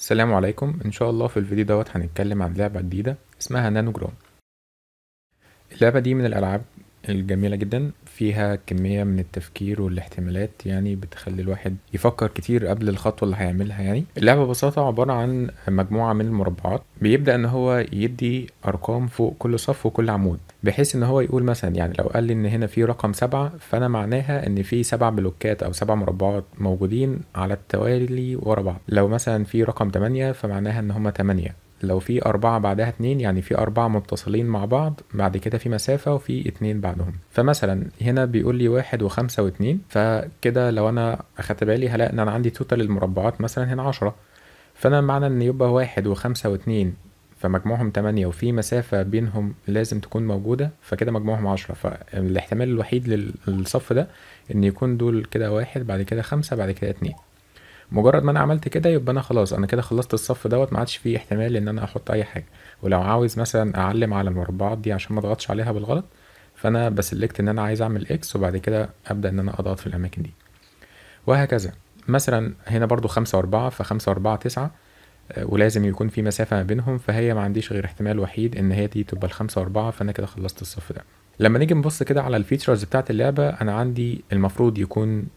السلام عليكم ان شاء الله في الفيديو دوت هنتكلم عن لعبة جديدة اسمها نانو جرام اللعبة دي من الالعاب الجميلة جدا فيها كمية من التفكير والاحتمالات يعني بتخلي الواحد يفكر كتير قبل الخطوة اللي هيعملها يعني اللعبة ببساطة عبارة عن مجموعة من المربعات بيبدأ ان هو يدي ارقام فوق كل صف وكل عمود بحيث ان هو يقول مثلا يعني لو قال لي ان هنا في رقم سبعة فانا معناها ان في سبع بلوكات او سبع مربعات موجودين على التوالي ورا بعض لو مثلا في رقم تمانية فمعناها ان هما تمانية لو في أربعة بعدها اتنين يعني في أربعة متصلين مع بعض بعد كده في مسافة وفي اتنين بعدهم فمثلا هنا بيقول لي واحد وخمسة واتنين فكده لو أنا أخدت بالي هلاقي إن أنا عندي توتال المربعات مثلا هنا عشرة فأنا معنى إن يبقى واحد وخمسة واتنين فمجموعهم تمانية وفي مسافة بينهم لازم تكون موجودة فكده مجموعهم عشرة فالاحتمال الوحيد للصف ده إن يكون دول كده واحد بعد كده خمسة بعد كده اتنين مجرد ما انا عملت كده يبقى انا خلاص انا كده خلصت الصف دوت ما عادش فيه احتمال ان انا احط اي حاجه ولو عاوز مثلا اعلم على المربعات دي عشان ما اضغطش عليها بالغلط فانا بسلكت ان انا عايز اعمل اكس وبعد كده ابدا ان انا اضغط في الاماكن دي وهكذا مثلا هنا برضو خمسة واربعة فخمسة واربعة تسعة ولازم يكون في مسافة ما بينهم فهي ما عنديش غير احتمال وحيد ان هي دي تبقى الخمسة واربعة فانا كده خلصت الصف ده لما نيجي نبص كده على الفيتشرز بتاعت اللعبة انا عندي المفروض يكون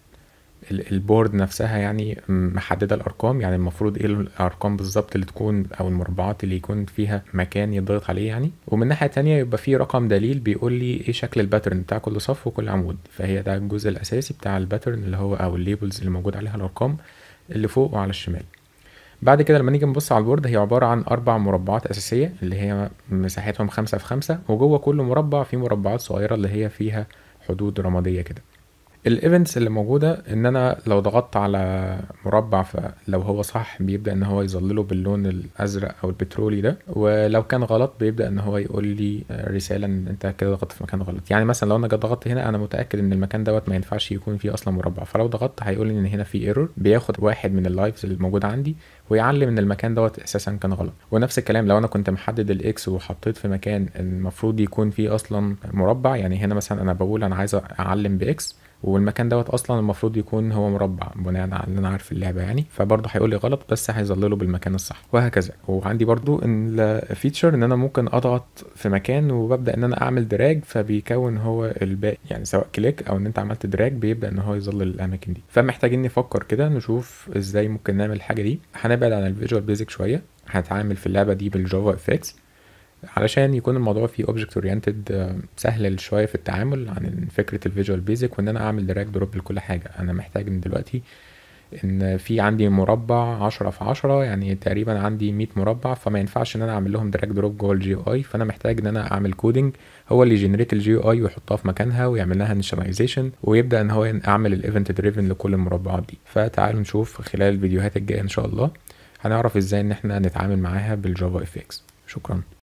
البورد نفسها يعني محدده الارقام يعني المفروض ايه الارقام بالظبط اللي تكون او المربعات اللي يكون فيها مكان يضغط عليه يعني ومن ناحيه تانية يبقى في رقم دليل بيقول لي ايه شكل الباترن بتاع كل صف وكل عمود فهي ده الجزء الاساسي بتاع الباترن اللي هو او الليبلز اللي موجود عليها الارقام اللي فوق وعلى الشمال بعد كده لما نيجي نبص على البورد هي عبارة عن أربع مربعات أساسية اللي هي مساحتهم خمسة في خمسة وجوه كل مربع في مربعات صغيرة اللي هي فيها حدود رمادية كده الايفنتس اللي موجودة ان انا لو ضغطت على مربع فلو هو صح بيبدأ ان هو يظلله باللون الازرق او البترولي ده ولو كان غلط بيبدأ ان هو يقول لي رسالة ان انت كده ضغطت في مكان غلط يعني مثلا لو انا جيت ضغطت هنا انا متأكد ان المكان دوت ما ينفعش يكون فيه اصلا مربع فلو ضغطت هيقول لي ان هنا في ايرور بياخد واحد من اللايفز اللي موجودة عندي ويعلم ان المكان دوت اساسا كان غلط ونفس الكلام لو انا كنت محدد الاكس وحطيت في مكان المفروض يكون فيه اصلا مربع يعني هنا مثلا انا بقول انا عايز اعلم باكس والمكان دوت اصلا المفروض يكون هو مربع بناء على اللي انا عارف اللعبه يعني فبرضه هيقول لي غلط بس هيظلله بالمكان الصح وهكذا وعندي برضه ان الفيتشر ان انا ممكن اضغط في مكان وببدا ان انا اعمل دراج فبيكون هو الباقي يعني سواء كليك او ان انت عملت دراج بيبدا ان هو يظلل الاماكن دي فمحتاجين نفكر كده نشوف ازاي ممكن نعمل الحاجه دي هنبعد عن الفيجوال بيزك شويه هنتعامل في اللعبه دي بالجافا افكس علشان يكون الموضوع فيه اوبجكت اورينتد سهل شويه في التعامل عن فكره الفيجوال بيزك وان انا اعمل دراج دروب لكل حاجه انا محتاج ان دلوقتي ان في عندي مربع عشرة في عشرة يعني تقريبا عندي مية مربع فما ينفعش ان انا اعمل لهم دراج دروب جوه الجي اي فانا محتاج ان انا اعمل كودنج هو اللي يجنريت الجي اي ويحطها في مكانها ويعمل لها انيشاليزيشن ويبدا ان هو اعمل الايفنت دريفن لكل المربعات دي فتعالوا نشوف خلال الفيديوهات الجايه ان شاء الله هنعرف ازاي ان احنا نتعامل معاها بالجافا اف اكس شكرا